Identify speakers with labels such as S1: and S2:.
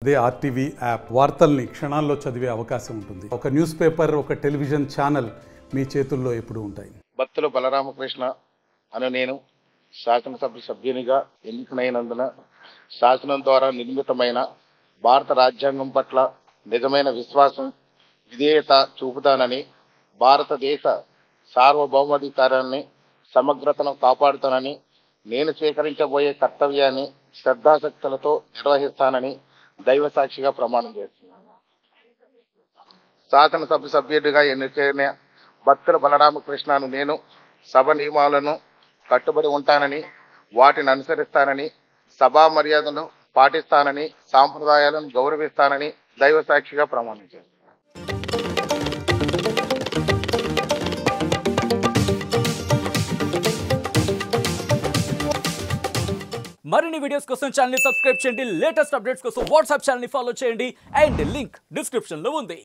S1: అదే RTV app వార్తల్ని క్షణాల్లో చదివే అవకాశం ఉంటుంది ఒక న్యూస్ పేపర్ ఒక టెలివిజన్ ఛానల్ మీ చేతుల్లో ఎప్పుడూ ఉంటాయి
S2: భక్తులు బలరామకృష్ణ అను నేను శాసనసభ సభ్యునిగా ఎన్నికైనందున శాసనం ద్వారా నిర్మితమైన భారత రాజ్యాంగం పట్ల నిజమైన విశ్వాసం విధేయత చూపుతానని భారతదేశ సార్వభౌమాధికారాన్ని సమగ్రతను కాపాడుతానని నేను స్వీకరించబోయే కర్తవ్యాన్ని శ్రద్ధాశక్తులతో నిర్వహిస్తానని దైవ సాక్షిగా ప్రమాణం చేస్తున్నాను శాసనసభ సభ్యుడిగా ఎన్నికైన భక్తుల బలరామకృష్ణను నేను సభ నియమాలను కట్టుబడి ఉంటానని వాటిని అనుసరిస్తానని సభా మర్యాదను పాటిస్తానని సాంప్రదాయాలను గౌరవిస్తానని దైవ సాక్షిగా ప్రమాణం చేస్తాను
S3: మరిన్ని వీడియోస్ కోసం ఛానల్ సబ్స్క్రైబ్ చేయండి లేటెస్ట్ అప్డేట్స్ కోసం వాట్సాప్ ఛానల్ ఫాలో చేయండి అండ్ లింక్ డిస్క్రిప్షన్ లో ఉంది